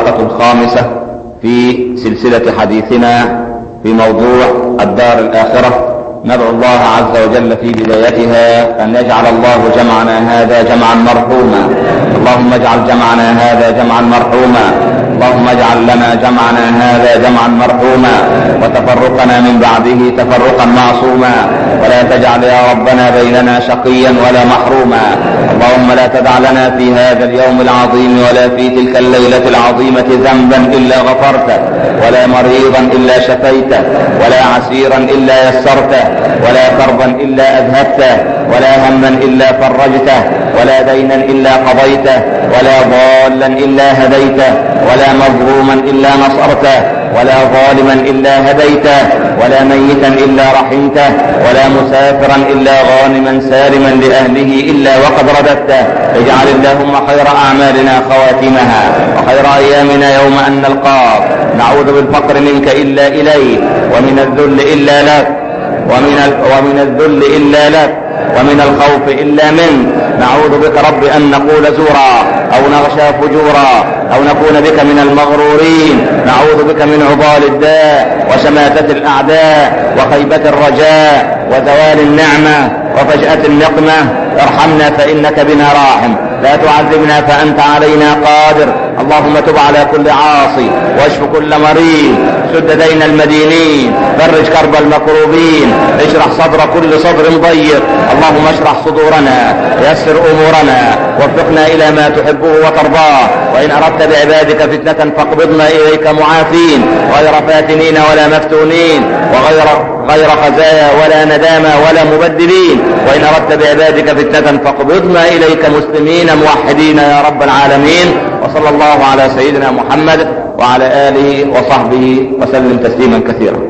الحلقة الخامسة في سلسلة حديثنا في موضوع الدار الآخرة ندعو الله عز وجل في بدايتها أن يجعل الله جمعنا هذا جمعا مرحوما اللهم اجعل جمعنا هذا جمعا مرحوما اللهم اجعل لنا جمعنا هذا جمعا مرحوما وتفرقنا من بعده تفرقا معصوما ولا تجعل يا ربنا بيننا شقيا ولا محروما اللهم لا تدع لنا في هذا اليوم العظيم ولا في تلك الليلة العظيمة ذنبا إلا غفرته ولا مريضا إلا شفيته ولا عسيرا إلا يسرته ولا كربا إلا أذهبته ولا هما إلا فرجته ولا دينا إلا قضيته ولا ضالا إلا هديته ولا مظلوما إلا نصرته ولا ظالما إلا هديته ولا ميتا إلا رحمته ولا مسافرا إلا غانما سالما لأهله إلا وقد رددته اجعل اللهم خير أعمالنا خواتمها وخير أيامنا يوم أن نلقاك نعوذ بالفقر منك إلا إليك ومن الذل إلا لك ومن, ومن الذل إلا لك ومن الخوف إلا منك نعوذ بك رب أن نقول زورا أو نغشى فجورا أو نكون بك من المغرورين نعوذ بك من عضال الداء وشماتة الأعداء وخيبة الرجاء وزوال النعمة وفجأة النقمة ارحمنا فإنك بنا راحم لا تعذبنا فأنت علينا قادر اللهم تب على كل عاصي واشف كل مريض سد دين المدينين فرج كرب المكروبين اشرح صدر كل صدر ضيق اللهم اشرح صدورنا يسر امورنا وفقنا الى ما تحبه وترضاه وان اردت بعبادك فتنة فاقبضنا اليك معافين غير فاتنين ولا مفتونين وغير غير خزايا ولا ندامة ولا مبدلين وإن أردت بعبادك فتنة فاقبضنا إليك مسلمين موحدين يا رب العالمين وصلى الله على سيدنا محمد وعلى آله وصحبه وسلم تسليما كثيرا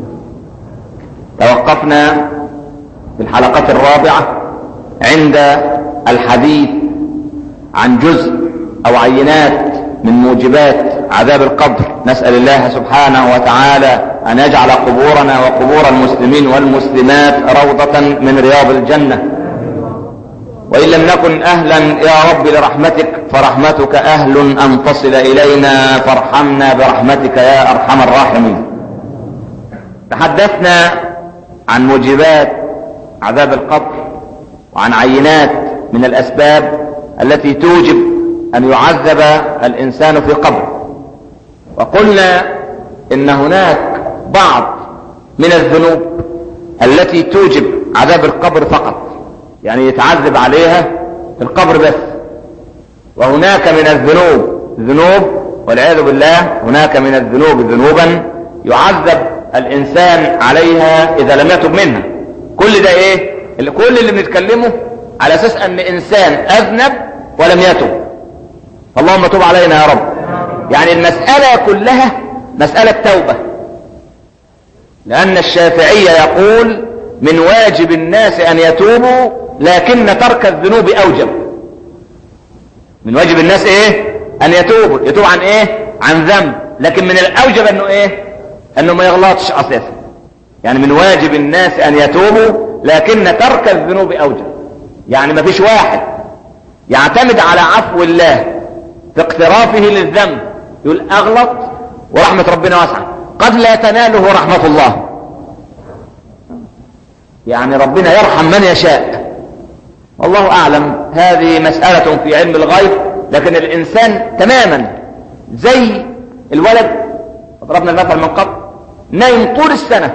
توقفنا في الحلقة الرابعة عند الحديث عن جزء أو عينات من موجبات عذاب القبر نسأل الله سبحانه وتعالى أن يجعل قبورنا وقبور المسلمين والمسلمات روضة من رياض الجنة وإن لم نكن أهلا يا رب لرحمتك فرحمتك أهل أن تصل إلينا فارحمنا برحمتك يا أرحم الراحمين تحدثنا عن موجبات عذاب القبر وعن عينات من الأسباب التي توجب أن يعذب الإنسان في قبر وقلنا إن هناك بعض من الذنوب التي توجب عذاب القبر فقط يعني يتعذب عليها في القبر بس وهناك من الذنوب ذنوب والعياذ بالله هناك من الذنوب ذنوبا يعذب الإنسان عليها إذا لم يتب منها كل ده إيه اللي كل اللي بنتكلمه على أساس أن إنسان أذنب ولم يتب اللهم تب علينا يا رب يعني المسألة كلها مسألة توبة لأن الشافعي يقول من واجب الناس أن يتوبوا لكن ترك الذنوب أوجب من واجب الناس إيه أن يتوبوا يتوب عن إيه عن ذنب لكن من الأوجب أنه إيه أنه ما يغلطش أساسا يعني من واجب الناس أن يتوبوا لكن ترك الذنوب أوجب يعني ما فيش واحد يعتمد على عفو الله في اقترافه للذنب يقول أغلط ورحمة ربنا واسعة قد لا تناله رحمة الله يعني ربنا يرحم من يشاء والله أعلم هذه مسألة في علم الغيب لكن الإنسان تماما زي الولد ضربنا المثل من قبل نايم طول السنة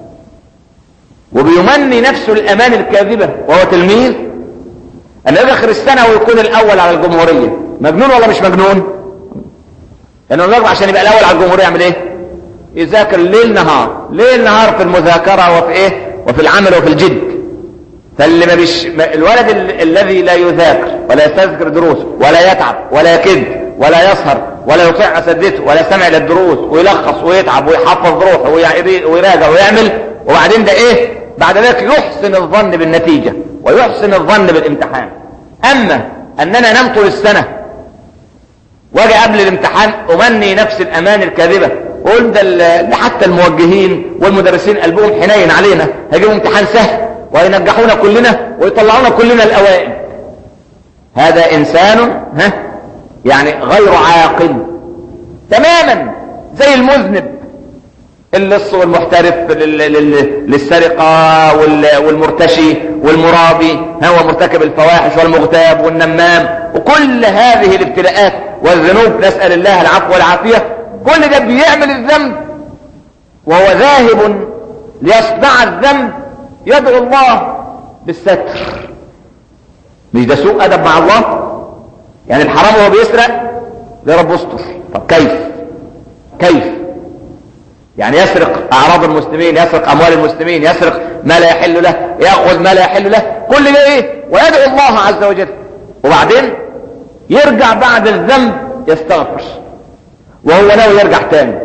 وبيمني نفسه الأمان الكاذبة وهو تلميذ أن يدخل السنة ويكون الأول على الجمهورية مجنون ولا مش مجنون لأنه الراجل عشان يبقى الأول على الجمهورية يعمل إيه يذاكر ليل نهار ليل نهار في المذاكرة وفي إيه وفي العمل وفي الجد فاللي ما بيش الولد ال... الذي لا يذاكر ولا يستذكر دروسه ولا يتعب ولا يكذب ولا يسهر ولا يطيع اساتذته ولا يستمع للدروس ويلخص ويتعب ويحفظ روحه ويراجع ويعمل وبعدين ده ايه بعد ذلك يحسن الظن بالنتيجة ويحسن الظن بالامتحان اما اننا ننام طول السنة واجي قبل الامتحان امني نفس الامان الكاذبة قول ده ده حتى الموجهين والمدرسين قلبهم حنين علينا هيجيبوا امتحان سهل وينجحونا كلنا ويطلعونا كلنا الاوائل هذا انسان ها يعني غير عاقل تماما زي المذنب اللص والمحترف للسرقة والمرتشي والمرابي هو مرتكب الفواحش والمغتاب والنمام وكل هذه الابتلاءات والذنوب نسأل الله العفو والعافية كل ده بيعمل الذنب وهو ذاهب ليصنع الذنب يدعو الله بالستر مش ده سوء أدب مع الله يعني الحرام وهو بيسرق يا رب استر طب كيف كيف يعني يسرق اعراض المسلمين يسرق اموال المسلمين يسرق ما لا يحل له ياخذ ما لا يحل له كل ده ايه ويدعو الله عز وجل وبعدين يرجع بعد الذنب يستغفر وهو ناوي يرجع تاني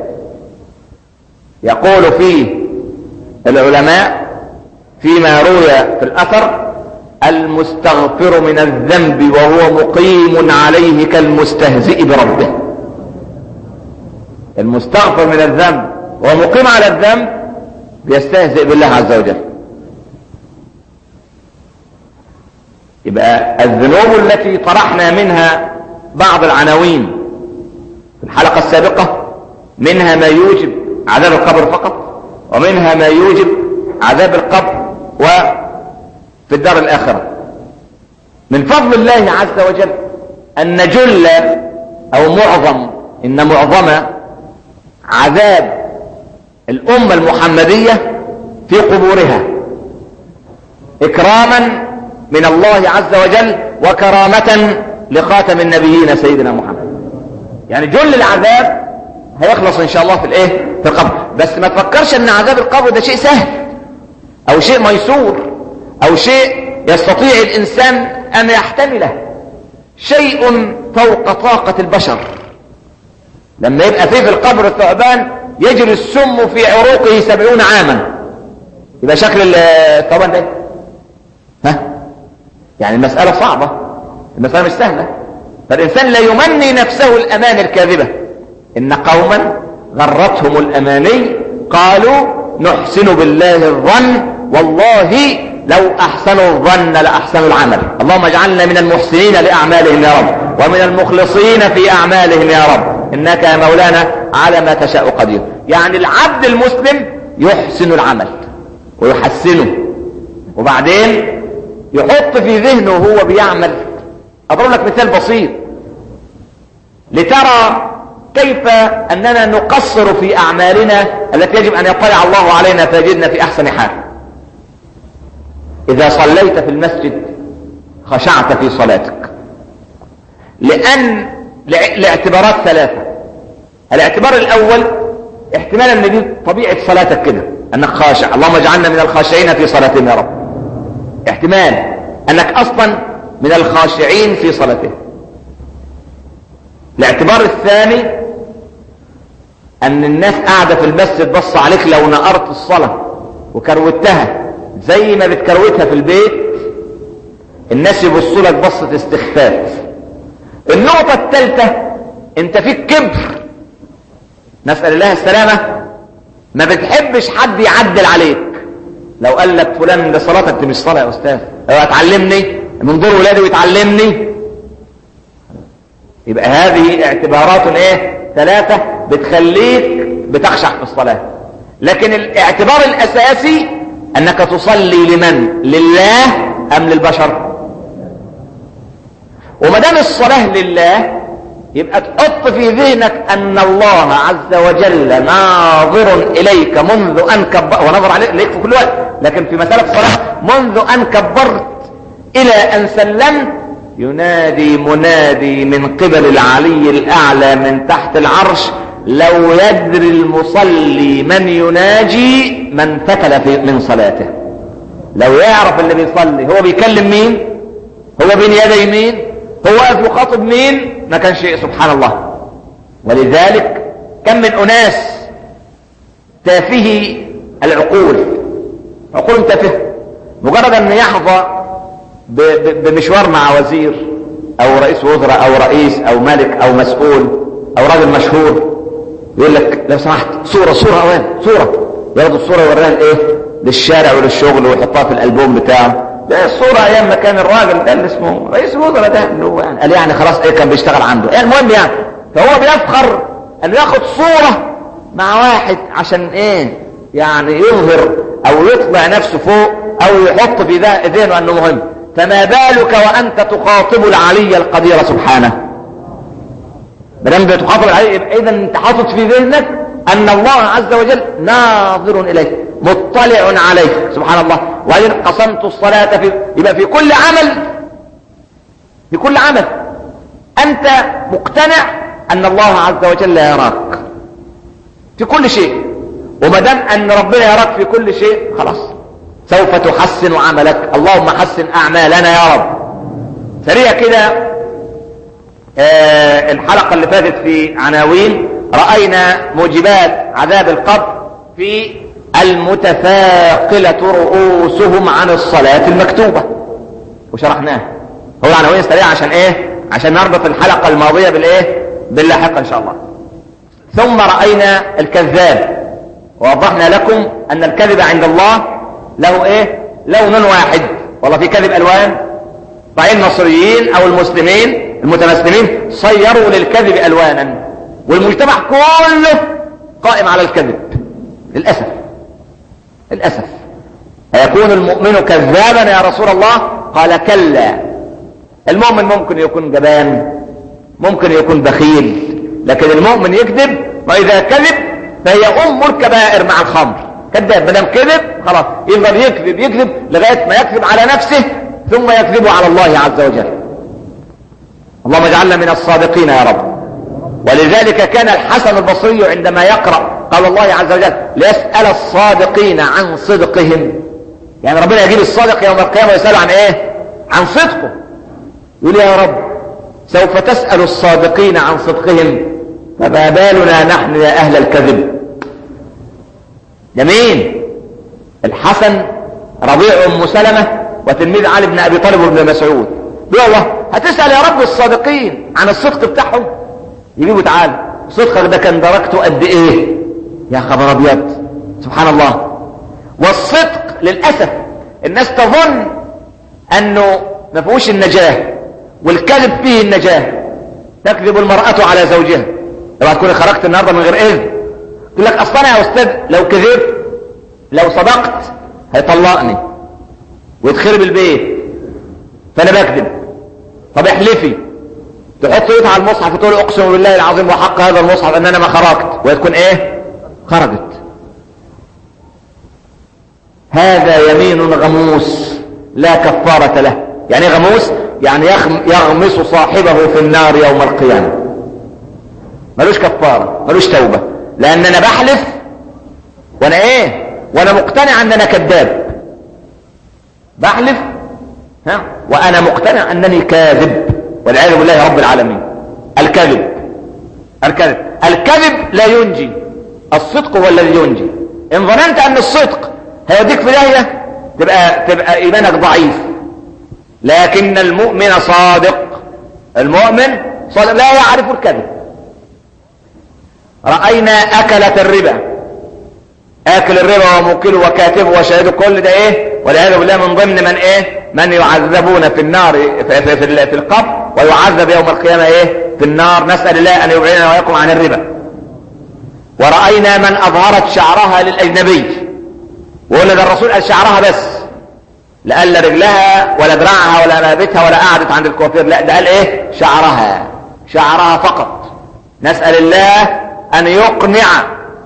يقول فيه العلماء فيما روي في الاثر المستغفر من الذنب وهو مقيم عليه كالمستهزئ بربه المستغفر من الذنب وهو مقيم على الذنب بيستهزئ بالله عز وجل يبقى الذنوب التي طرحنا منها بعض العناوين في الحلقة السابقة منها ما يوجب عذاب القبر فقط ومنها ما يوجب عذاب القبر وفي الدار الآخرة من فضل الله عز وجل أن جل أو معظم إن معظم عذاب الأمة المحمدية في قبورها إكراما من الله عز وجل وكرامة لخاتم النبيين سيدنا محمد يعني جل العذاب هيخلص ان شاء الله في الايه في القبر بس ما تفكرش ان عذاب القبر ده شيء سهل او شيء ميسور او شيء يستطيع الانسان ان يحتمله شيء فوق طاقة البشر لما يبقى فيه في القبر الثعبان يجري السم في عروقه سبعون عاما يبقى شكل الثعبان ده ها يعني المسألة صعبة المسألة مش سهلة فالإنسان لا يمني نفسه الأمان الكاذبة إن قوما غرتهم الأماني قالوا نحسن بالله الظن والله لو أحسنوا الظن لأحسنوا العمل اللهم اجعلنا من المحسنين لأعمالهم يا رب ومن المخلصين في أعمالهم يا رب إنك يا مولانا على ما تشاء قدير يعني العبد المسلم يحسن العمل ويحسنه وبعدين يحط في ذهنه وهو بيعمل أضرب لك مثال بسيط لترى كيف أننا نقصر في أعمالنا التي يجب أن يطلع الله علينا فيجدنا في أحسن حال إذا صليت في المسجد خشعت في صلاتك لأن لاعتبارات ثلاثة الاعتبار الأول احتمال أن دي طبيعة صلاتك كده أنك خاشع اللهم اجعلنا من الخاشعين في صلاتنا يا رب احتمال أنك أصلا من الخاشعين في صلاته الاعتبار الثاني ان الناس قاعدة في المسجد بص عليك لو نقرت الصلاة وكروتها زي ما بتكروتها في البيت الناس يبصوا لك بصة استخفاف النقطة الثالثة انت فيك كبر نسأل الله السلامة ما بتحبش حد يعدل عليك لو قال لك فلان ده صلاتك دي مش صلاة يا استاذ لو هتعلمني من دور ولادي ويتعلمني يبقى هذه اعتبارات ايه ثلاثة بتخليك بتخشع في الصلاة لكن الاعتبار الاساسي انك تصلي لمن لله ام للبشر وما دام الصلاة لله يبقى تحط في ذهنك ان الله عز وجل ناظر اليك منذ ان كبرت ونظر عليك في كل وقت لكن في مسألة الصلاة منذ ان كبرت الى ان سلمت ينادي منادي من قبل العلي الاعلى من تحت العرش لو يدري المصلي من يناجي من فتل في من صلاته لو يعرف اللي بيصلي هو بيكلم مين هو بين يدي مين هو واقف يخاطب مين ما كان شيء سبحان الله ولذلك كم من اناس تافهي العقول عقول تافهه مجرد ان يحظى بمشوار مع وزير او رئيس وزراء او رئيس او ملك او مسؤول او راجل مشهور يقول لك لو سمحت صورة صورة اوان صورة ياخد الصورة يوريها لايه للشارع وللشغل ويحطها في الالبوم بتاعه ده الصورة ايام ما كان الراجل ده اللي اسمه رئيس الوزراء ده اللي هو يعني قال يعني خلاص ايه كان بيشتغل عنده يعني المهم يعني فهو بيفخر انه ياخد صورة مع واحد عشان ايه يعني يظهر او يطلع نفسه فوق او يحط في ذهنه انه مهم فما بالك وانت تخاطب العلي القدير سبحانه مدام بتخاطب العلي اذا انت حاطط في ذهنك ان الله عز وجل ناظر اليك مطلع عليك سبحان الله وبعدين قسمت الصلاة في يبقى في كل عمل في كل عمل انت مقتنع ان الله عز وجل يراك في كل شيء وما دام ان ربنا يراك في كل شيء خلاص سوف تحسن عملك اللهم حسن اعمالنا يا رب سريع كده آه الحلقة اللي فاتت في عناوين رأينا موجبات عذاب القبر في المتثاقلة رؤوسهم عن الصلاة المكتوبة وشرحناها هو عناوين سريعة عشان ايه عشان نربط الحلقة الماضية بالايه باللاحقة ان شاء الله ثم رأينا الكذاب ووضحنا لكم ان الكذب عند الله له ايه لون واحد والله في كذب الوان فإن المصريين او المسلمين المتمسلمين صيروا للكذب الوانا والمجتمع كله قائم على الكذب للأسف للأسف أيكون المؤمن كذابا يا رسول الله قال كلا المؤمن ممكن يكون جبان ممكن يكون بخيل لكن المؤمن يكذب وإذا كذب فهي أم الكبائر مع الخمر كذاب ما دام كذب خلاص يفضل يكذب يكذب لغاية ما يكذب على نفسه ثم يكذب على الله عز وجل اللهم اجعلنا من الصادقين يا رب ولذلك كان الحسن البصري عندما يقرأ قال الله عز وجل ليسأل الصادقين عن صدقهم يعني ربنا يجيب الصادق يوم القيامة ويسأل عن ايه عن صدقه يقول يا رب سوف تسأل الصادقين عن صدقهم فما بالنا نحن يا أهل الكذب جميل الحسن ربيع أم سلمة وتلميذ علي بن أبي طالب وابن مسعود الله هتسأل يا رب الصادقين عن الصدق بتاعهم يجيبوا تعالى صدقك ده كان درجته قد ايه يا خبر ابيض سبحان الله والصدق للأسف الناس تظن انه ما فيهوش النجاة والكذب فيه النجاة تكذب المرأة على زوجها لما تكوني خرجت النهاردة من غير اذن تقول لك اصلا يا استاذ لو كذبت لو صدقت هيطلقني ويتخرب البيت فانا بكذب طب احلفي تحط ايدها على المصحف وتقول اقسم بالله العظيم وحق هذا المصحف ان انا ما خرجت وهي تكون ايه خرجت هذا يمين غموس لا كفارة له يعني ايه غموس يعني يغمس صاحبه في النار يوم القيامة ملوش كفارة ملوش توبة لان انا بحلف وانا ايه وانا مقتنع ان انا كذاب بحلف ها وانا مقتنع انني كاذب والعياذ بالله رب العالمين الكذب الكذب الكذب لا ينجي الصدق هو الذي ينجي ان ظننت ان الصدق هيوديك في داهيه تبقى تبقى ايمانك ضعيف لكن المؤمن صادق المؤمن صادق لا يعرف الكذب راينا اكله الربا اكل الربا وموكله وكاتبه وشاهده كل ده ايه والعياذ بالله من ضمن من ايه من يعذبون في النار في, في, في, في القبر ويعذب يوم القيامة ايه في النار نسأل الله ان يبعدنا ويقوم عن الربا ورأينا من اظهرت شعرها للاجنبي وقلنا ده الرسول قال شعرها بس لا قال لا رجلها ولا دراعها ولا رقبتها ولا قعدت عند الكوافير لا ده قال ايه شعرها شعرها فقط نسأل الله ان يقنع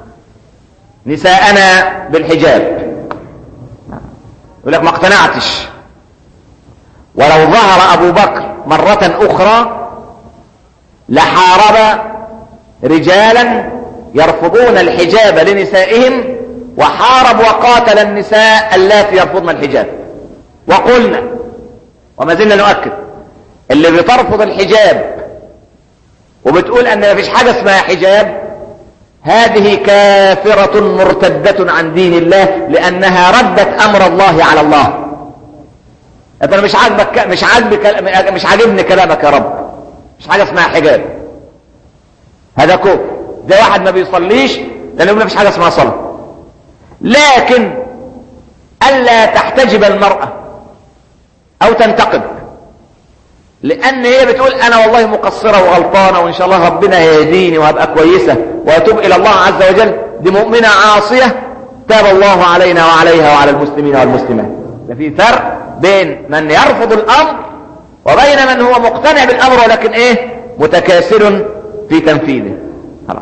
نساءنا بالحجاب يقول لك ما اقتنعتش ولو ظهر ابو بكر مرة اخرى لحارب رجالا يرفضون الحجاب لنسائهم وحارب وقاتل النساء اللاتي يرفضن الحجاب وقلنا وما زلنا نؤكد اللي بترفض الحجاب وبتقول ان ما فيش حاجة اسمها حجاب هذه كافرة مرتدة عن دين الله لانها ردت امر الله على الله انا مش عاجبك مش عاجبك مش عاجبني كلامك يا رب مش حاجه اسمها حجاب هذا كفر ده واحد ما بيصليش لانه ما فيش حاجه اسمها صلاه لكن الا تحتجب المراه او تنتقب لان هي بتقول انا والله مقصرة وغلطانة وان شاء الله ربنا يهديني وهبقى كويسة واتوب الى الله عز وجل دي مؤمنة عاصية تاب الله علينا وعليها وعلى المسلمين والمسلمات ده في فرق بين من يرفض الامر وبين من هو مقتنع بالامر ولكن ايه متكاسل في تنفيذه خلاص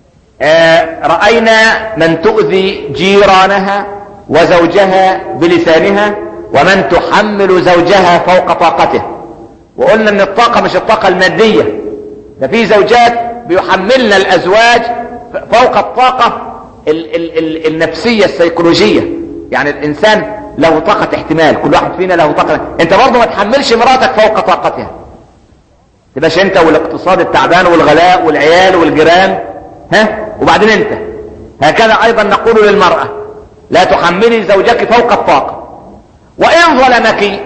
آه رأينا من تؤذي جيرانها وزوجها بلسانها ومن تحمل زوجها فوق طاقته وقلنا ان الطاقة مش الطاقة المادية ده في زوجات بيحملن الازواج فوق الطاقة ال ال ال النفسية السيكولوجية يعني الانسان له طاقة احتمال كل واحد فينا له طاقة انت برضه ما تحملش مراتك فوق طاقتها تبقاش انت والاقتصاد التعبان والغلاء والعيال والجيران ها وبعدين انت هكذا ايضا نقول للمرأة لا تحملي زوجك فوق الطاقة وان ظلمك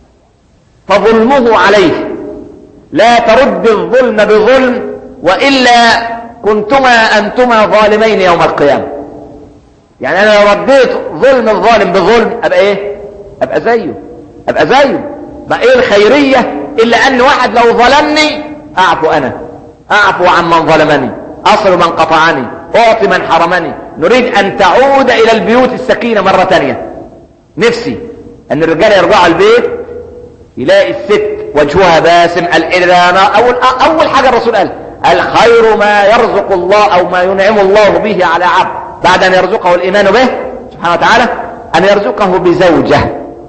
فظلمه عليه لا ترد الظلم بظلم وإلا كنتما أنتما ظالمين يوم القيامة يعني أنا لو رديت ظلم الظالم بظلم أبقى إيه أبقى زيه أبقى زيه ما إيه الخيرية إلا أن واحد لو ظلمني أعفو أنا أعفو عن من ظلمني أصل من قطعني أعطي من حرمني نريد أن تعود إلى البيوت السكينة مرة تانية نفسي أن الرجال يرجعوا البيت يلاقي الست وجهها باسم الإذان أول, أول حاجة الرسول قال الخير ما يرزق الله أو ما ينعم الله به على عبد بعد أن يرزقه الإيمان به سبحانه وتعالى أن يرزقه بزوجة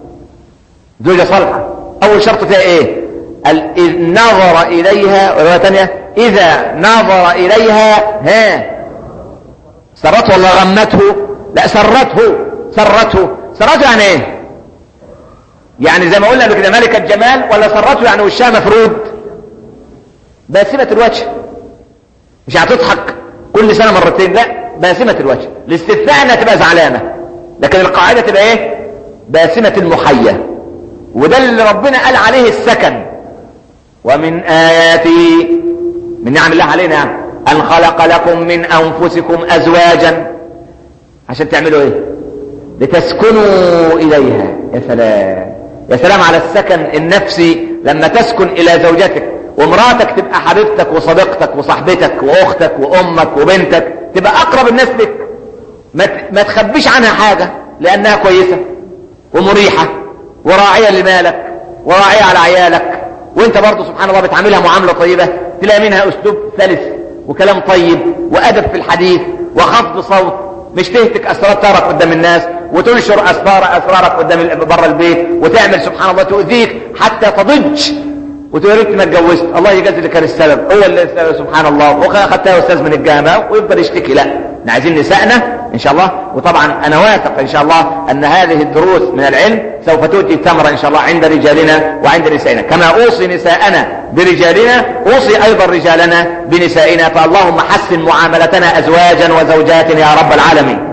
زوجة صالحة أول شرط فيها إيه إذ نظر إليها ورواية تانية إذا نظر إليها ها سرته ولا غمته لا سرته سرته سرته يعني ايه يعني زي ما قلنا قبل كده ملكة جمال ولا سرته يعني وشها مفرود باسمة الوجه مش هتضحك كل سنة مرتين لا باسمة الوجه الاستثناء انها تبقى زعلانة لكن القاعدة تبقى ايه باسمة المحية وده اللي ربنا قال عليه السكن ومن آياته من نعم الله علينا يعني أن خلق لكم من أنفسكم أزواجا عشان تعملوا ايه لتسكنوا إليها يا سلام يا سلام على السكن النفسي لما تسكن إلى زوجتك ومراتك تبقى حبيبتك وصديقتك وصاحبتك وأختك وأمك وبنتك تبقى أقرب الناس لك ما ما تخبيش عنها حاجة لأنها كويسة ومريحة وراعية لمالك وراعية على عيالك وانت برضه سبحان الله بتعاملها معاملة طيبة تلاقي منها أسلوب سلس وكلام طيب وأدب في الحديث وخفض صوت مش تهتك اسرارك قدام الناس وتنشر اسرار اسرارك قدام بره البيت وتعمل سبحان الله تؤذيك حتى تضج وتقول ريت ما اتجوزت الله يجازي اللي كان السبب هو اللي السبب سبحان الله واخدتها استاذ من الجامعه ويفضل يشتكي لا احنا عايزين نسائنا ان شاء الله وطبعا انا واثق ان شاء الله ان هذه الدروس من العلم سوف تؤتي ثمرة ان شاء الله عند رجالنا وعند نسائنا كما اوصي نساءنا برجالنا اوصي ايضا رجالنا بنسائنا فاللهم حسن معاملتنا ازواجا وزوجات يا رب العالمين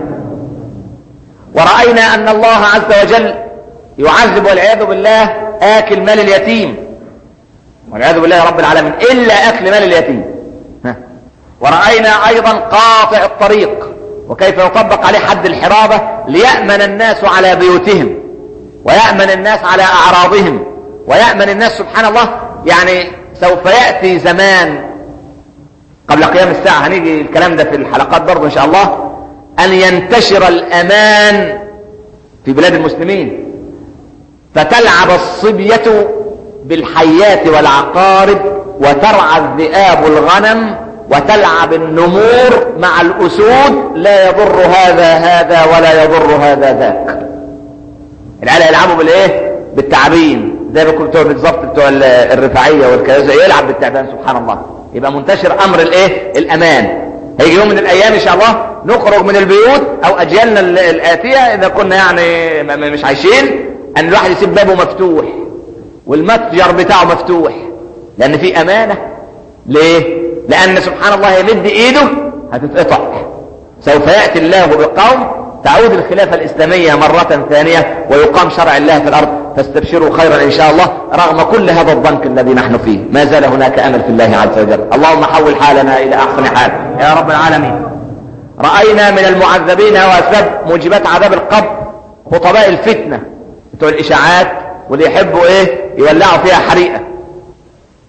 ورأينا ان الله عز وجل يعذب والعياذ بالله اكل مال اليتيم والعياذ بالله رب العالمين الا اكل مال اليتيم ها. ورأينا ايضا قاطع الطريق وكيف يطبق عليه حد الحرابة ليأمن الناس على بيوتهم ويأمن الناس على اعراضهم ويأمن الناس سبحان الله يعني سوف يأتي زمان قبل قيام الساعة هنيجي الكلام ده في الحلقات برضه ان شاء الله ان ينتشر الامان في بلاد المسلمين فتلعب الصبية بالحيات والعقارب وترعى الذئاب الغنم وتلعب النمور مع الأسود لا يضر هذا هذا ولا يضر هذا ذاك العيال يلعبوا بالايه بالتعابين زي ما كنت بالظبط بتوع الرفاعيه والكذا يلعب بالتعبان سبحان الله يبقى منتشر امر الايه الامان هيجي يوم من الايام ان شاء الله نخرج من البيوت او اجيالنا الاتيه اذا كنا يعني مش عايشين ان الواحد يسيب بابه مفتوح والمتجر بتاعه مفتوح لان في امانه ليه لان سبحان الله يمد ايده هتتقطع سوف ياتي الله بقوم تعود الخلافة الإسلامية مرة ثانية ويقام شرع الله في الأرض فاستبشروا خيرا إن شاء الله رغم كل هذا الضنك الذي نحن فيه ما زال هناك أمل في الله عز وجل اللهم حول حالنا إلى أحسن حال يا رب العالمين رأينا من المعذبين وأسباب موجبات عذاب القبر خطباء الفتنة بتوع الإشاعات واللي يحبوا إيه يولعوا فيها حريقة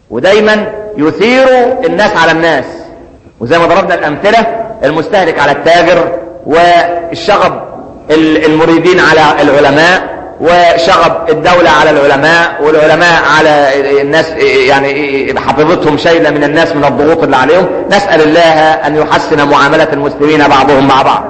ودايما يثيروا الناس على الناس وزي ما ضربنا الامثلة المستهلك على التاجر والشغب المريدين على العلماء وشغب الدولة على العلماء والعلماء على الناس يعني حفظتهم شيلة من الناس من الضغوط اللي عليهم نسأل الله أن يحسن معاملة المسلمين بعضهم مع بعض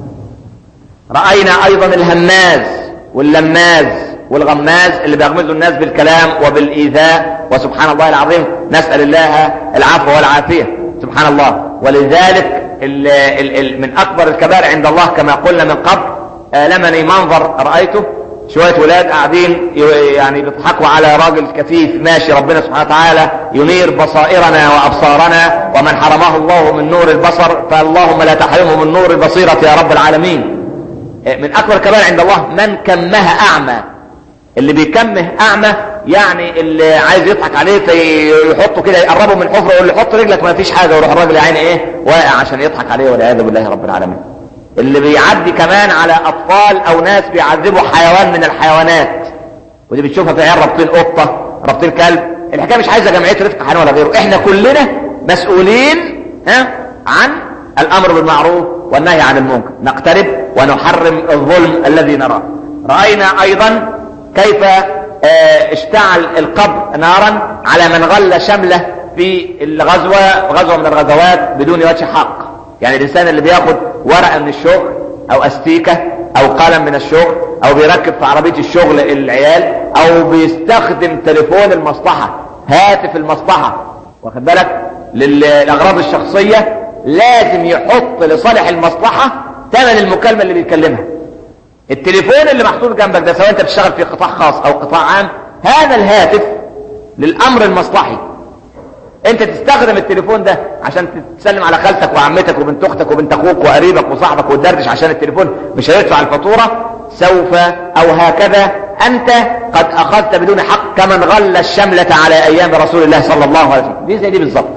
رأينا أيضا الهماز واللماز والغماز اللي بيغمزوا الناس بالكلام وبالإيذاء وسبحان الله العظيم نسأل الله العفو والعافية سبحان الله ولذلك ال ال ال من أكبر الكبائر عند الله كما قلنا من قبل آلمني منظر رأيته شوية ولاد قاعدين يعني بيضحكوا على راجل كثيف ماشي ربنا سبحانه وتعالى ينير بصائرنا وأبصارنا ومن حرمه الله من نور البصر فاللهم لا تحرمه من نور البصيرة يا رب العالمين من أكبر الكبائر عند الله من كمها أعمى اللي بيكمه أعمى يعني اللي عايز يضحك عليه فيحطه كده يقربه من حفره ويقول له حط رجلك ما فيش حاجة ويروح الراجل يعني ايه واقع عشان يضحك عليه والعياذ بالله رب العالمين اللي بيعدي كمان على اطفال او ناس بيعذبوا حيوان من الحيوانات ودي بتشوفها في عيال رابطين قطه رابطين كلب الحكايه مش عايزه جمعيه رفق حيوان ولا غيره احنا كلنا مسؤولين ها عن الامر بالمعروف والنهي عن المنكر نقترب ونحرم الظلم الذي نراه راينا ايضا كيف اشتعل القبر نارا على من غل شمله في الغزوه غزوه من الغزوات بدون وجه حق يعني الانسان اللي بياخد ورقة من الشغل او استيكة او قلم من الشغل او بيركب في عربية الشغل العيال او بيستخدم تليفون المصلحة هاتف المصلحة واخد بالك للاغراض الشخصية لازم يحط لصالح المصلحة ثمن المكالمة اللي بيتكلمها التليفون اللي محطوط جنبك ده سواء انت بتشتغل في قطاع خاص او قطاع عام هذا الهاتف للامر المصلحي انت تستخدم التليفون ده عشان تسلم على خالتك وعمتك وبنت اختك وبنت اخوك وقريبك وصاحبك وتدردش عشان التليفون مش هيدفع الفاتوره سوف او هكذا انت قد اخذت بدون حق كمن غل الشملة على ايام رسول الله صلى الله عليه وسلم دي زي دي بالظبط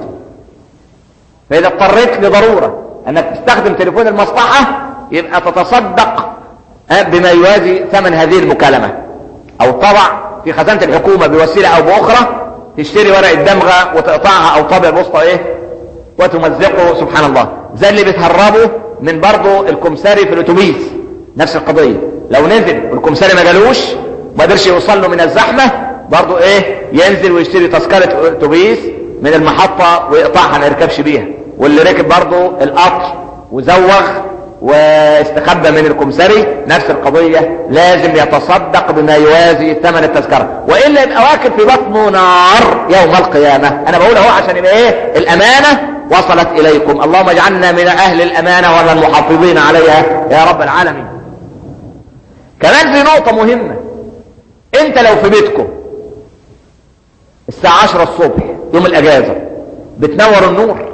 فاذا اضطريت لضرورة انك تستخدم تليفون المصلحة يبقى تتصدق بما يوازي ثمن هذه المكالمة او طبع في خزانة الحكومة بوسيلة او باخرى تشتري ورقة دمغة وتقطعها او طابع بوسطة ايه وتمزقه سبحان الله زي اللي بتهربه من برضه الكمساري في الاتوبيس نفس القضية لو نزل والكمساري ما جالوش ما قدرش يوصل له من الزحمة برضه ايه ينزل ويشتري تذكرة اتوبيس من المحطة ويقطعها ما يركبش بيها واللي ركب برضه القطر وزوغ واستخبى من الكمسري نفس القضية لازم يتصدق بما يوازي ثمن التذكرة وإلا يبقى واكب في بطنه نار يوم القيامة أنا بقول اهو عشان يبقى إيه الأمانة وصلت إليكم اللهم اجعلنا من أهل الأمانة ومن المحافظين عليها يا رب العالمين كمان في نقطة مهمة أنت لو في بيتكم الساعة 10 الصبح يوم الأجازة بتنور النور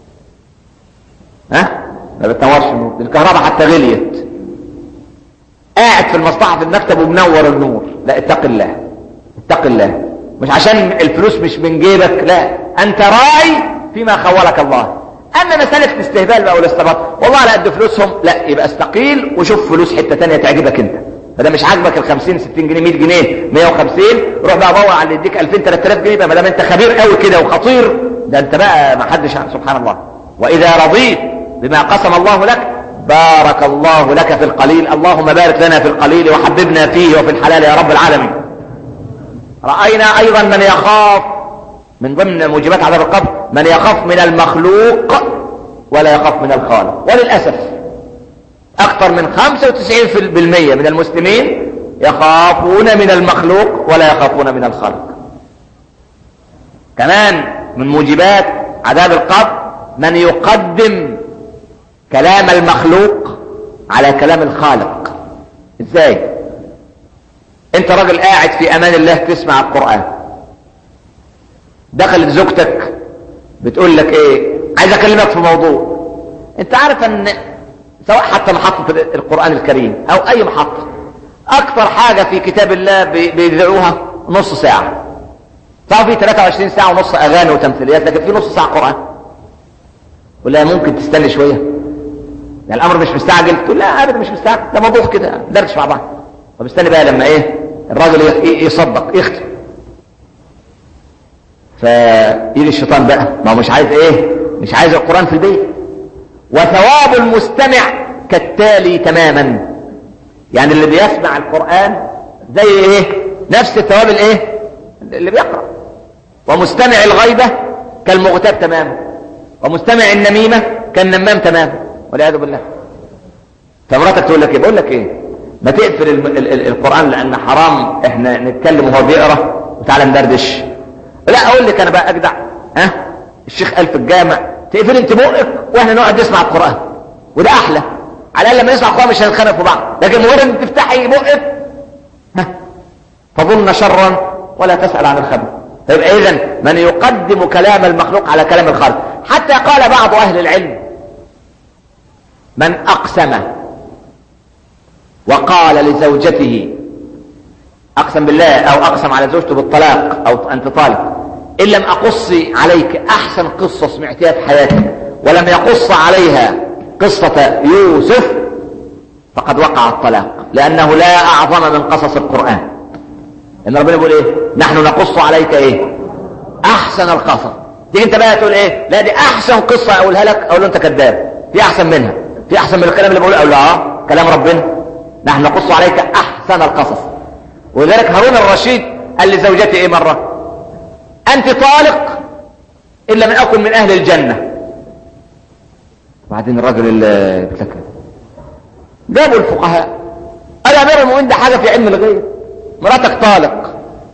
ها ما بتنورش النور الكهرباء حتى غليت قاعد في المصلحة في المكتب ومنور النور لا اتق الله اتق الله مش عشان الفلوس مش من جيبك لا انت راعي فيما خولك الله اما مسألة الاستهبال بقى والاستباط والله على قد فلوسهم لا يبقى استقيل وشوف فلوس حتة تانية تعجبك انت فده مش عاجبك ال 50 60 جنيه 100 جنيه 150 روح بقى دور على اللي يديك 2000 3000 جنيه بقى ما دام انت خبير قوي كده وخطير ده انت بقى ما حدش سبحان الله واذا رضيت بما قسم الله لك بارك الله لك في القليل اللهم بارك لنا في القليل وحببنا فيه وفي الحلال يا رب العالمين رأينا أيضا من يخاف من ضمن موجبات عذاب القبر من يخاف من المخلوق ولا يخاف من الخالق وللأسف أكثر من 95% من المسلمين يخافون من المخلوق ولا يخافون من الخالق كمان من موجبات عذاب القبر من يقدم كلام المخلوق على كلام الخالق ازاي انت راجل قاعد في امان الله تسمع القرآن دخلت زوجتك بتقول لك ايه عايز اكلمك في موضوع انت عارف ان سواء حتى محطة القرآن الكريم او اي محطة اكثر حاجة في كتاب الله بيذيعوها نص ساعة طبعا في 23 ساعة ونص اغاني وتمثيليات لكن في نص ساعة قرآن ولا ممكن تستنى شوية يعني الامر مش مستعجل تقول لا ابدا مش مستعجل ده موضوع كده دردش مع بعض طب استنى بقى لما ايه الراجل يصدق يختم فيجي الشيطان بقى ما هو مش عايز ايه مش عايز القرآن في البيت وثواب المستمع كالتالي تماما يعني اللي بيسمع القرآن زي ايه نفس الثواب الايه اللي بيقرأ ومستمع الغيبة كالمغتاب تماما ومستمع النميمة كالنمام تماما والعياذ بالله فمراتك تقول لك ايه بقول لك ايه ما تقفل ال ال ال القرآن لان حرام احنا نتكلم وهو بيقرا وتعالى ندردش لا اقول لك انا بقى اجدع ها الشيخ قال في الجامع تقفل انت بقك واحنا نقعد نسمع القرآن وده احلى على الاقل لما نسمع القرآن مش هنتخانق في بعض لكن مجرد ان تفتحي بقك ها تظن شرا ولا تسأل عن الخبر فيبقى اذا من يقدم كلام المخلوق على كلام الخالق حتى قال بعض اهل العلم من اقسم وقال لزوجته اقسم بالله او اقسم على زوجته بالطلاق او انت طالق ان لم اقص عليك احسن قصة سمعتها في حياتك ولم يقص عليها قصة يوسف فقد وقع الطلاق لانه لا اعظم من قصص القرآن ان ربنا يقول ايه نحن نقص عليك ايه احسن القصص تيجي انت بقى تقول ايه لا دي احسن قصة اقولها لك اقول له انت كذاب في احسن منها في احسن من الكلام اللي بقوله اقول له اه كلام ربنا نحن نقص عليك احسن القصص ولذلك هارون الرشيد قال لزوجته ايه مرة انت طالق الا من اكن من اهل الجنة وبعدين الرجل اللي بتذكر جابوا الفقهاء قال يا امير المؤمنين ده حاجة في علم الغيب مراتك طالق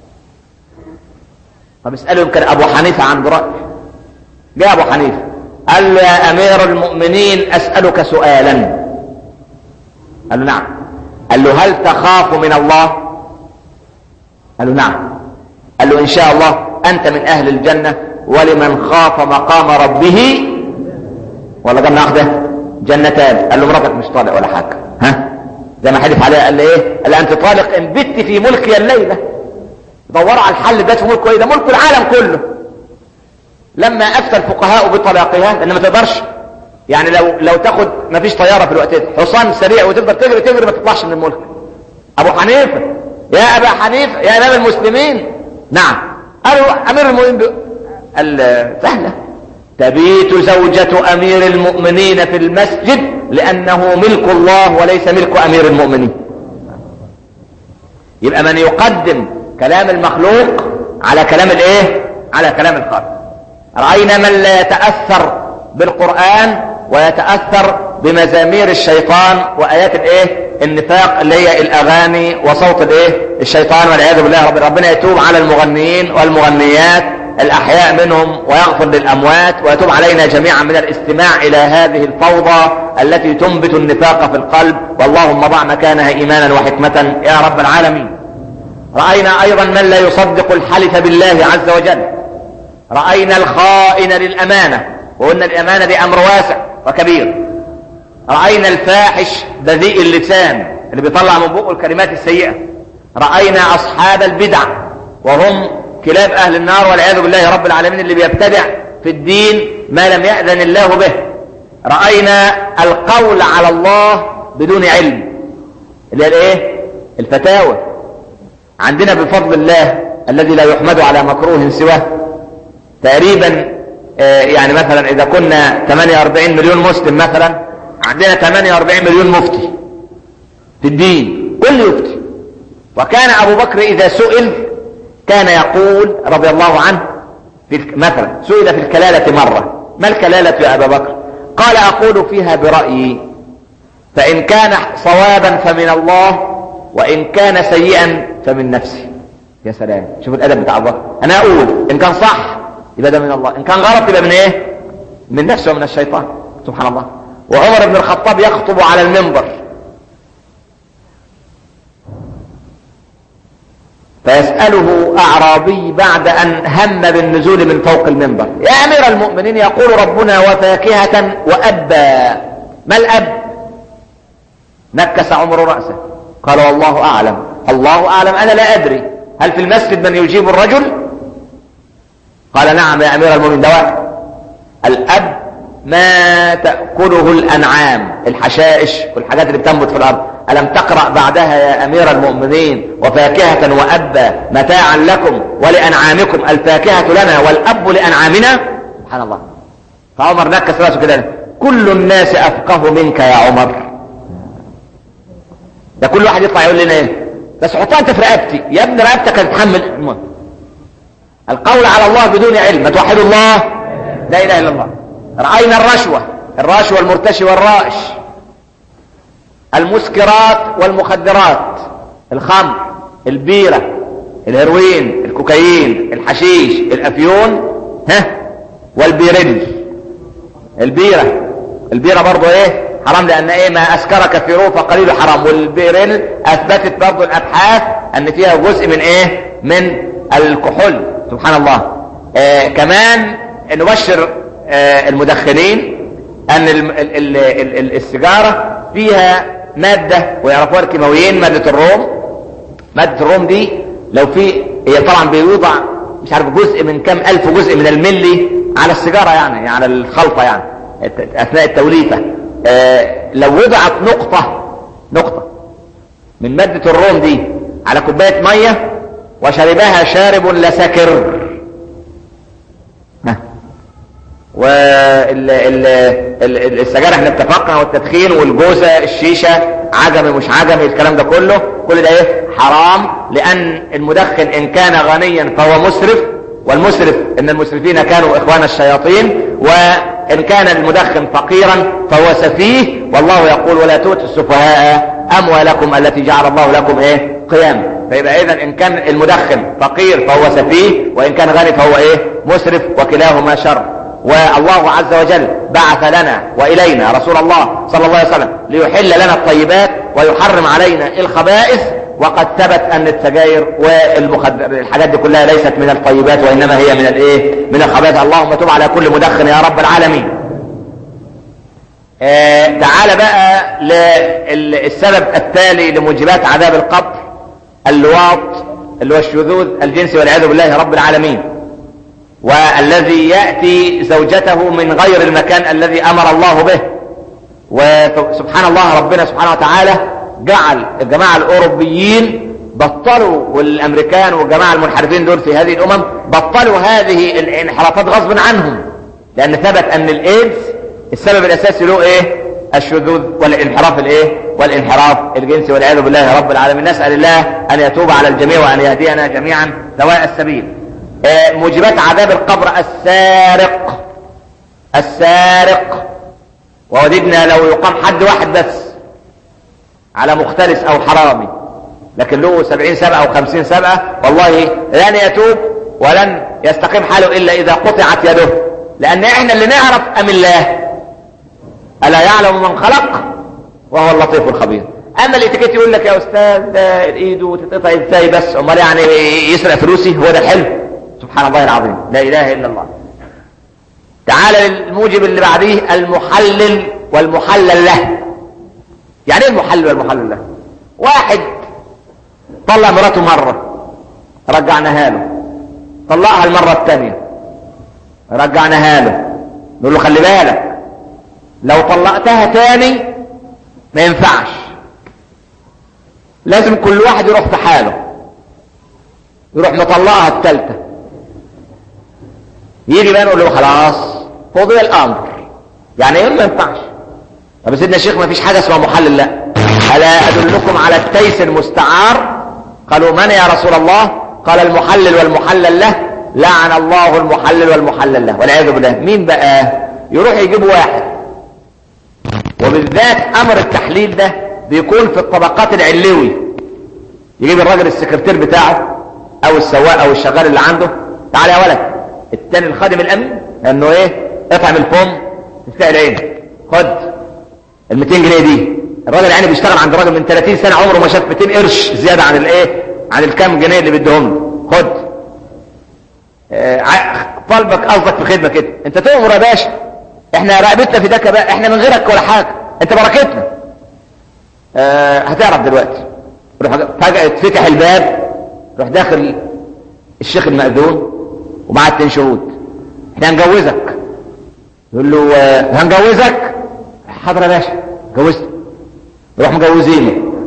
طب اسأله يمكن ابو حنيفة عنده رأي جاء ابو حنيفة قال له يا امير المؤمنين اسألك سؤالا قال له نعم قال له هل تخاف من الله قال له نعم قال له ان شاء الله انت من اهل الجنة ولمن خاف مقام ربه ولا جنة واحدة جنتان قال له مراتك مش طالق ولا حاجة ها زي ما حلف عليها قال لي ايه قال انت طالق ان بت في ملكي الليلة دوروا على الحل ده في ملكه ايه ده ملك العالم كله لما افتى الفقهاء بطلاقها لان ما تقدرش يعني لو لو تاخد ما فيش طياره في الوقت ده حصان سريع وتفضل تجري تجري ما تطلعش من الملك ابو حنيفه يا ابا حنيفه يا امام المسلمين نعم قالوا امير المؤمنين بي... قال سهله تبيت زوجة امير المؤمنين في المسجد لانه ملك الله وليس ملك امير المؤمنين يبقى من يقدم كلام المخلوق على كلام الايه على كلام الخالق رأينا من لا يتأثر بالقرآن ويتأثر بمزامير الشيطان وآيات الايه النفاق اللي هي الأغاني وصوت الايه الشيطان والعياذ بالله رب ربنا يتوب على المغنيين والمغنيات الأحياء منهم ويغفر للأموات ويتوب علينا جميعا من الاستماع إلى هذه الفوضى التي تنبت النفاق في القلب واللهم ضع مكانها إيمانا وحكمة يا رب العالمين رأينا أيضا من لا يصدق الحلف بالله عز وجل رأينا الخائن للأمانة وقلنا الأمانة دي أمر واسع وكبير رأينا الفاحش بذيء اللسان اللي بيطلع من بقه الكلمات السيئة رأينا أصحاب البدع وهم كلاب أهل النار والعياذ بالله رب العالمين اللي بيبتدع في الدين ما لم يأذن الله به رأينا القول على الله بدون علم اللي هي الايه الفتاوى عندنا بفضل الله الذي لا يحمد على مكروه سواه تقريبا يعني مثلا اذا كنا 48 مليون مسلم مثلا عندنا 48 مليون مفتي في الدين كل يفتي وكان ابو بكر اذا سئل كان يقول رضي الله عنه في مثلا سئل في الكلالة مرة ما الكلالة يا ابا بكر قال اقول فيها برأيي فان كان صوابا فمن الله وان كان سيئا فمن نفسي يا سلام شوف الادب بتاع الله انا اقول ان كان صح يبقى ده من الله ان كان غلط يبقى من ايه من نفسه ومن الشيطان سبحان الله وعمر بن الخطاب يخطب على المنبر فيسأله أعرابي بعد أن هم بالنزول من فوق المنبر يا أمير المؤمنين يقول ربنا وفاكهة وأبا ما الأب نكس عمر رأسه قال والله أعلم الله أعلم أنا لا أدري هل في المسجد من يجيب الرجل قال نعم يا أمير المؤمنين دواء الأب ما تأكله الأنعام الحشائش والحاجات اللي بتنبت في الأرض ألم تقرأ بعدها يا أمير المؤمنين وفاكهة وأبا متاعا لكم ولأنعامكم الفاكهة لنا والأب لأنعامنا سبحان الله فعمر نكس راسه كده كل الناس أفقه منك يا عمر ده كل واحد يطلع يقول لنا ايه بس حطها انت في رقبتي يا ابن رقبتك هتتحمل القول على الله بدون علم ما توحد الله لا اله الا الله راينا الرشوه الرشوه المرتشي والرائش المسكرات والمخدرات الخمر البيره الهيروين الكوكايين الحشيش الافيون ها والبيرل البيره البيره برضه ايه حرام لان ايه ما اسكر كثيروه فقليل حرام والبيرل اثبتت برضه الابحاث ان فيها جزء من ايه من الكحول سبحان الله آه كمان نبشر آه المدخنين ان ال ال ال ال السيجاره فيها ماده ويعرفوها الكيماويين ماده الروم ماده الروم دي لو في هي طبعا بيوضع مش عارف جزء من كام الف جزء من الملي على السيجاره يعني على الخلطه يعني اثناء التوليفه آه لو وضعت نقطه نقطه من ماده الروم دي على كوبايه ميه وشربها شارب لسكر والسجاير احنا اتفقنا والتدخين والجوزة الشيشة عجمي مش عجمي الكلام ده كله كل ده ايه حرام لان المدخن ان كان غنيا فهو مسرف والمسرف ان المسرفين كانوا اخوان الشياطين وان كان المدخن فقيرا فهو سفيه والله يقول ولا تؤتوا السفهاء اموالكم التي جعل الله لكم ايه قيام فيبقى اذا ان كان المدخن فقير فهو سفيه وان كان غني فهو ايه مسرف وكلاهما شر والله عز وجل بعث لنا والينا رسول الله صلى الله عليه وسلم ليحل لنا الطيبات ويحرم علينا الخبائث وقد ثبت ان السجاير والمخدر الحاجات دي كلها ليست من الطيبات وانما هي من الايه من الخبائث اللهم تب على كل مدخن يا رب العالمين آه تعال بقى للسبب التالي لموجبات عذاب القبر اللواط اللي هو الشذوذ الجنسي والعياذ بالله رب العالمين والذي يأتي زوجته من غير المكان الذي أمر الله به وسبحان الله ربنا سبحانه وتعالى جعل الجماعة الأوروبيين بطلوا والأمريكان والجماعة المنحرفين دول في هذه الأمم بطلوا هذه الانحرافات غصبا عنهم لأن ثبت أن الإيدز السبب الأساسي له إيه؟ الشذوذ والانحراف الإيه؟ والانحراف الجنسي والعياذ بالله رب العالمين نسأل الله أن يتوب على الجميع وأن يهدينا جميعا سواء السبيل موجبات عذاب القبر السارق السارق ووددنا لو يقام حد واحد بس على مختلس او حرامي لكن له سبعين سبعة او خمسين سبعة والله لن يتوب ولن يستقيم حاله الا اذا قطعت يده لان احنا اللي نعرف ام الله الا يعلم من خلق وهو اللطيف الخبير اما الاتيكيت يقول لك يا استاذ ده ايده تتقطع ازاي بس امال يعني يسرق فلوسي هو ده الحلم سبحان الله العظيم لا اله الا الله تعال للموجب اللي بعديه المحلل والمحلل له يعني ايه المحلل والمحلل له واحد طلع مراته مرة رجعناها له طلقها المرة الثانية رجعناها له نقول له خلي بالك لو طلقتها تاني ما ينفعش لازم كل واحد يروح في حاله يروح مطلقها الثالثة يجي بقى نقول له خلاص قضي الامر يعني ايه ما ينفعش طب سيدنا الشيخ ما فيش حاجه اسمها محلل لا الا ادلكم على التيس المستعار قالوا من يا رسول الله قال المحلل والمحلل له لعن الله المحلل والمحلل له والعياذ بالله مين بقى يروح يجيب واحد وبالذات امر التحليل ده بيكون في الطبقات العلوي يجيب الراجل السكرتير بتاعه او السواق او الشغال اللي عنده تعال يا ولد التاني الخادم الامن انه ايه اطعم الفم تستاهل العين خد ال 200 جنيه دي الراجل يعني بيشتغل عند راجل من 30 سنه عمره ما شاف 200 قرش زياده عن الايه عن الكام جنيه اللي بيديهم له خد آه طالبك قصدك في خدمه كده انت تؤمر يا باشا احنا رقبتنا في دكه بقى احنا من غيرك ولا حاجه انت بركتنا آه هتعرف دلوقتي روح فجاه يتفتح الباب روح داخل الشيخ المأذون ومعاه اتنين شهود احنا هنجوزك يقول له آه هنجوزك حاضر يا باشا جوزت نروح مجوزينه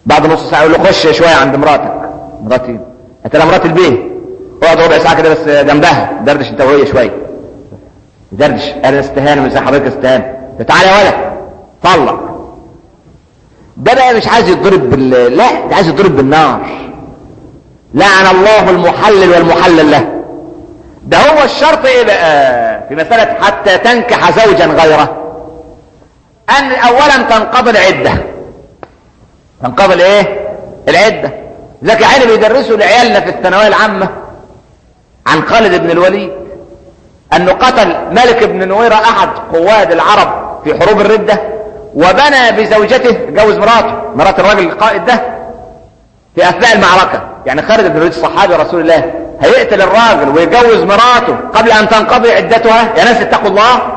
بعد نص ساعة يقول له خش شوية عند مراتك مراتي انت لا مرات البيه اقعد ربع ساعة كده بس جنبها دردش انت وهي شوية دردش انا استهان زي حضرتك استهان تعالى يا ولد طلق ده بقى مش عايز يتضرب بال لا ده عايز يتضرب بالنار لعن الله المحلل والمحلل له ده هو الشرط ايه بقى في مسألة حتى تنكح زوجا غيره ان اولا تنقضي العدة تنقضي الايه العدة ذاك عيني بيدرسوا لعيالنا في الثانوية العامة عن خالد بن الوليد انه قتل ملك بن نويرة احد قواد العرب في حروب الردة وبنى بزوجته جوز مراته مرات الراجل القائد ده في اثناء المعركة يعني خالد بن الوليد صحابي رسول الله هيقتل الراجل ويجوز مراته قبل ان تنقضي عدتها يا ناس اتقوا الله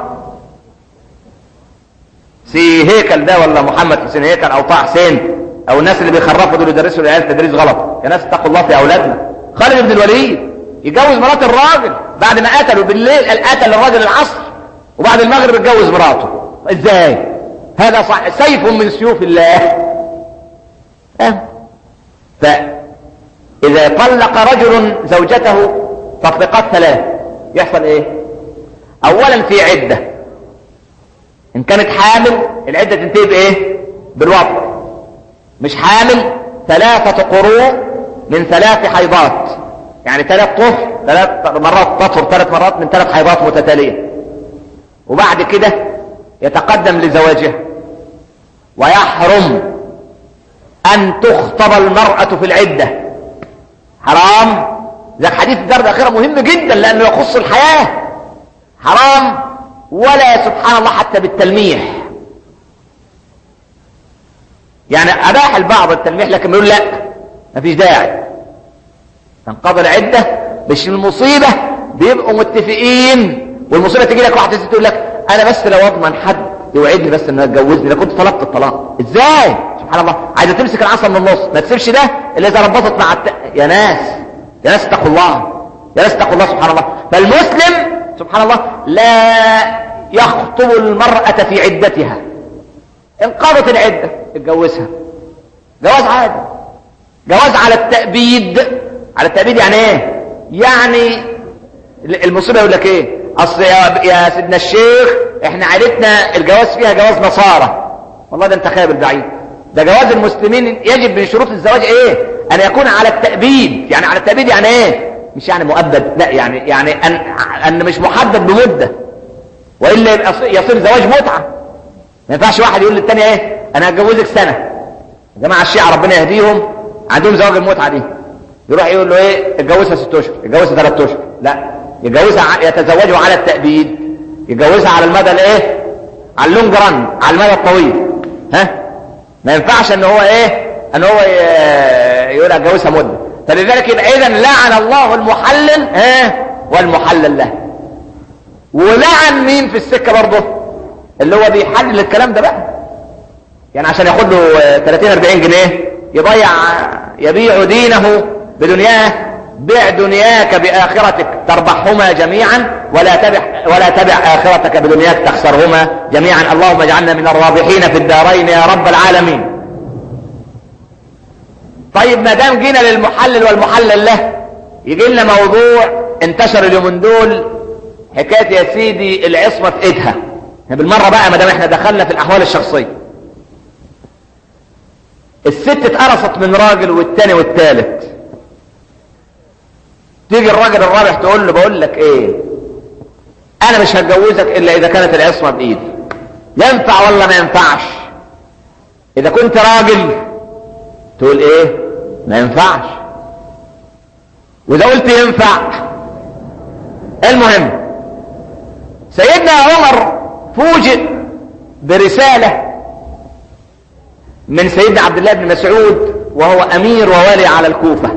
سي هيكل ده ولا محمد حسين هيكل او طه حسين او الناس اللي بيخرفوا دول يدرسوا العيال تدريس غلط يا ناس اتقوا الله في اولادنا خالد بن الوليد يجوز مرات الراجل بعد ما قتلوا بالليل قتل الراجل العصر وبعد المغرب يتجوز مراته ازاي هذا صح سيف من سيوف الله اه فاذا طلق رجل زوجته تطلقات ثلاث يحصل ايه اولا في عدة ان كانت حامل العدة تنتهي بايه بالوضع مش حامل ثلاثة قروء من ثلاث حيضات يعني ثلاث طهر ثلاث مرات تطهر ثلاث مرات من ثلاث حيضات متتالية وبعد كده يتقدم لزواجها ويحرم ان تخطب المرأة في العدة حرام ذا حديث الدار الأخيرة مهم جدا لأنه يخص الحياة حرام ولا سبحان الله حتى بالتلميح يعني أباح البعض التلميح لكن يقول لا مفيش داعي تنقضي العدة مش المصيبة بيبقوا متفقين والمصيبة تيجي لك واحدة تقول لك أنا بس لو أضمن حد يوعدني بس انه يتجوزني لو كنت طلبت الطلاق ازاي سبحان الله عايزه تمسك العصا من النص ما تسيبش ده الا اذا ربطت مع الت... يا ناس يا ناس اتقوا الله يا ناس اتقوا الله سبحان الله فالمسلم سبحان الله لا يخطب المرأة في عدتها انقضت العدة اتجوزها جواز عادي جواز على التأبيد على التأبيد يعني ايه يعني المصيبة يقول لك ايه اصل يا, يا سيدنا الشيخ احنا عائلتنا الجواز فيها جواز نصارى والله ده انت خايب البعيد ده جواز المسلمين يجب من شروط الزواج ايه ان يكون على التأبيد يعني على التأبيد يعني ايه مش يعني مؤبد لا يعني يعني ان, أن مش محدد بمدة والا يبقى يصير زواج متعة ما ينفعش واحد يقول للتاني ايه انا هتجوزك سنة يا جماعة الشيعة ربنا يهديهم عندهم زواج المتعة دي يروح يقول له ايه اتجوزها ست اشهر اتجوزها ثلاث اشهر لا يتجوزها يتزوجوا على التأبيد يتجوزها على المدى الايه على اللونج ران على المدى الطويل ها ما ينفعش ان هو ايه ان هو يقول اتجوزها مده فلذلك يبقى اذا لعن الله المحلل ها والمحلل له ولعن مين في السكه برضه اللي هو بيحلل الكلام ده بقى يعني عشان ياخد له 30 40 جنيه يضيع يبيع دينه بدنياه بع دنياك بآخرتك تربحهما جميعا ولا تبع ولا تبع آخرتك بدنياك تخسرهما جميعا اللهم اجعلنا من الرابحين في الدارين يا رب العالمين طيب ما دام جينا للمحلل والمحلل له يجي لنا موضوع انتشر اليومين دول حكايه يا سيدي العصمه في ايدها بالمره بقى ما دام احنا دخلنا في الاحوال الشخصيه الست اتقرصت من راجل والتاني والتالت تيجي الراجل الرابح تقول له بقول لك ايه انا مش هتجوزك الا اذا كانت العصمه بايدي ينفع ولا ما ينفعش اذا كنت راجل تقول ايه ما ينفعش واذا قلت ينفع المهم سيدنا عمر فوجئ برساله من سيدنا عبد الله بن مسعود وهو امير ووالي على الكوفه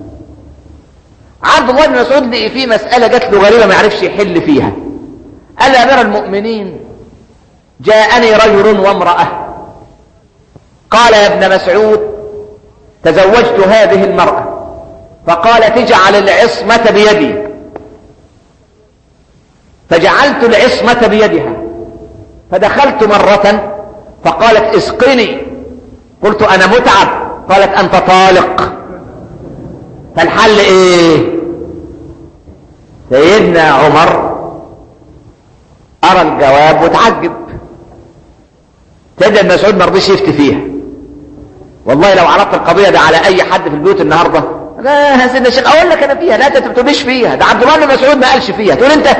عبد الله بن مسعود لقي فيه مسألة جات له غريبة ما يعرفش يحل فيها قال يا أمير المؤمنين جاءني رجل وامرأة قال يا ابن مسعود تزوجت هذه المرأة فقال تجعل العصمة بيدي فجعلت العصمة بيدها فدخلت مرة فقالت اسقني قلت أنا متعب قالت انت طالق فالحل ايه سيدنا عمر ارى الجواب وتعجب سيدنا مسعود ما رضيش يفتي فيها والله لو عرضت القضيه دي على اي حد في البيوت النهارده لا يا سيدنا الشيخ اقول لك انا فيها لا انت ما تقوليش فيها ده عبد الله بن مسعود ما قالش فيها تقول انت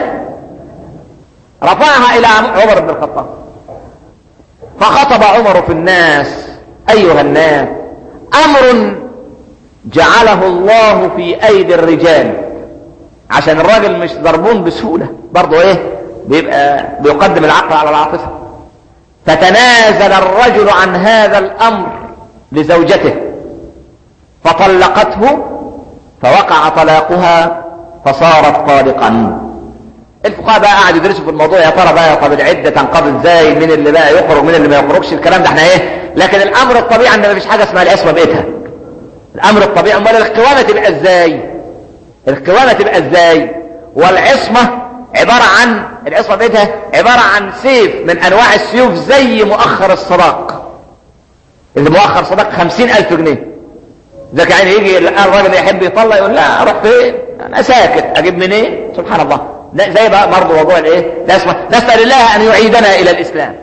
رفعها الى عمر بن الخطاب فخطب عمر في الناس ايها الناس امر جعله الله في ايدي الرجال عشان الراجل مش ضربون بسهولة برضه ايه بيبقى بيقدم العقل على العاطفة فتنازل الرجل عن هذا الامر لزوجته فطلقته فوقع طلاقها فصارت طالقا الفقهاء بقى قاعد يدرسوا في الموضوع يا ترى بقى طب العده تنقضي ازاي مين اللي بقى يخرج مين اللي ما يخرجش الكلام ده احنا ايه لكن الامر الطبيعي ان مفيش حاجه اسمها العصمه بقيتها الامر الطبيعي امال القوامه تبقى ازاي القوامه تبقى ازاي والعصمه عباره عن العصمه بقيتها عباره عن سيف من انواع السيوف زي مؤخر الصداق اللي مؤخر صداق خمسين الف جنيه ذاك يعني يجي الراجل يحب يطلع يقول لا اروح فين انا ساكت اجيب منين سبحان الله زي بقى برضه موضوع الايه نسال الله ان يعيدنا الى الاسلام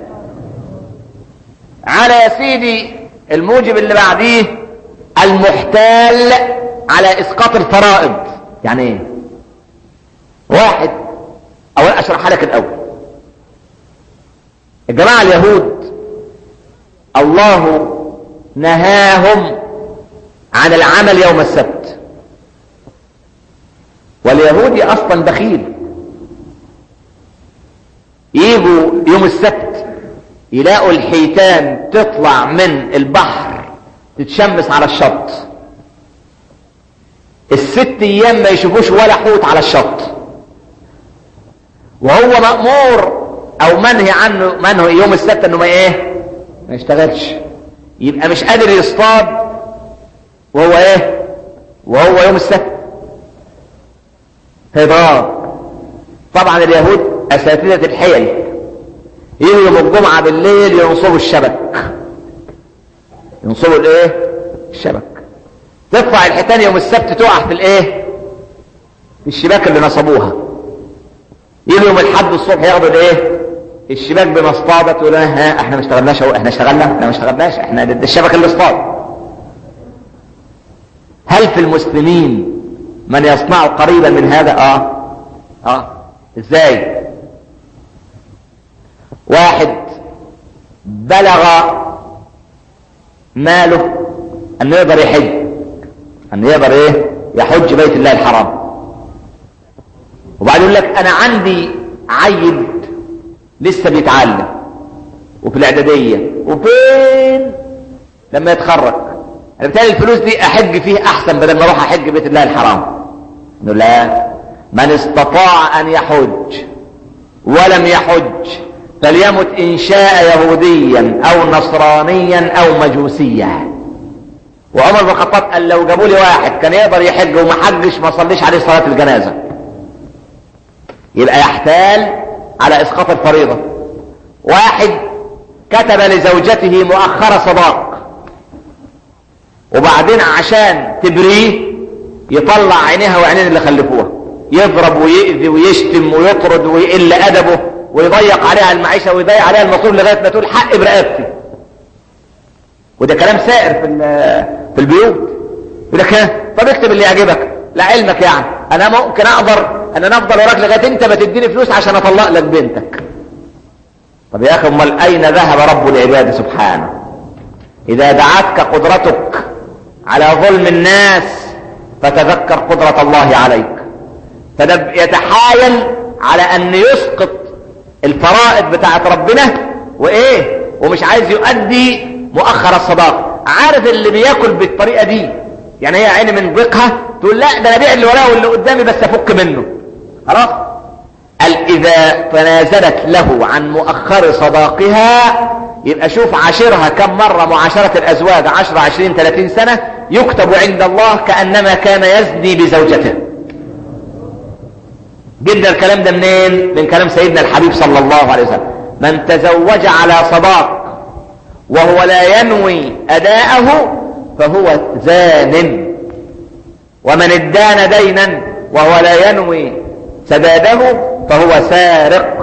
على يا سيدي الموجب اللي بعديه المحتال على اسقاط الفرائض يعني ايه واحد اولا اشرحها لك الاول الجماعه اليهود الله نهاهم عن العمل يوم السبت واليهودي اصلا بخيل يجوا يوم السبت يلاقوا الحيتان تطلع من البحر تتشمس على الشط الست ايام ما يشوفوش ولا حوت على الشط وهو مأمور او منهي عنه منه يوم السبت انه ما ايه ما يشتغلش يبقى مش قادر يصطاد وهو ايه وهو يوم السبت هضاب طبعا اليهود اساتذة الحيل يجوا يوم الجمعة بالليل ينصبوا الشبك ينصبوا الايه الشبك تطلع الحيتان يوم السبت تقع في الايه في الشباك اللي نصبوها يجوا يوم الحد الصبح ياخدوا الايه الشباك بما اصطادت ولا ها احنا ما اشتغلناش اهو احنا اشتغلنا احنا ما اشتغلناش احنا ده الشبك اللي اصطاد هل في المسلمين من يصنع قريبا من هذا اه اه ازاي واحد بلغ ماله انه يقدر يحج انه يقدر ايه يحج بيت الله الحرام وبعد يقول لك انا عندي عيل لسه بيتعلم وفي الاعداديه وفين لما يتخرج انا بالتالي الفلوس دي احج فيه احسن بدل ما اروح احج بيت الله الحرام انه لا من استطاع ان يحج ولم يحج فليمت ان شاء يهوديا او نصرانيا او مجوسيا وعمر بن الخطاب قال لو جابوا لي واحد كان يقدر يحج وما حجش ما صليش عليه صلاه الجنازه يبقى يحتال على اسقاط الفريضه واحد كتب لزوجته مؤخر صداق وبعدين عشان تبريه يطلع عينيها وعينين اللي خلفوها يضرب ويأذي ويشتم ويطرد ويقل ادبه ويضيق عليها المعيشة ويضيق عليها المصروف لغاية ما تقول حق برقبتي وده كلام سائر في في البيوت يقول لك طب اكتب اللي يعجبك لعلمك يعني انا ممكن اقدر ان انا افضل وراك لغايه انت ما تديني فلوس عشان اطلق لك بنتك طب يا اخي امال اين ذهب رب العباد سبحانه اذا دعتك قدرتك على ظلم الناس فتذكر قدرة الله عليك فده يتحايل على ان يسقط الفرائض بتاعت ربنا وايه ومش عايز يؤدي مؤخر الصداق عارف اللي بياكل بالطريقه دي يعني هي عيني من ضيقها تقول لا ده انا ابيع اللي وراه واللي قدامي بس افك منه خلاص قال اذا تنازلت له عن مؤخر صداقها يبقى شوف عاشرها كم مرة معاشرة الازواج عشر عشرين ثلاثين سنة يكتب عند الله كأنما كان يزني بزوجته جبنا الكلام ده منين من كلام سيدنا الحبيب صلى الله عليه وسلم من تزوج على صداق وهو لا ينوي اداءه فهو زان ومن ادان دينا وهو لا ينوي سداده فهو سارق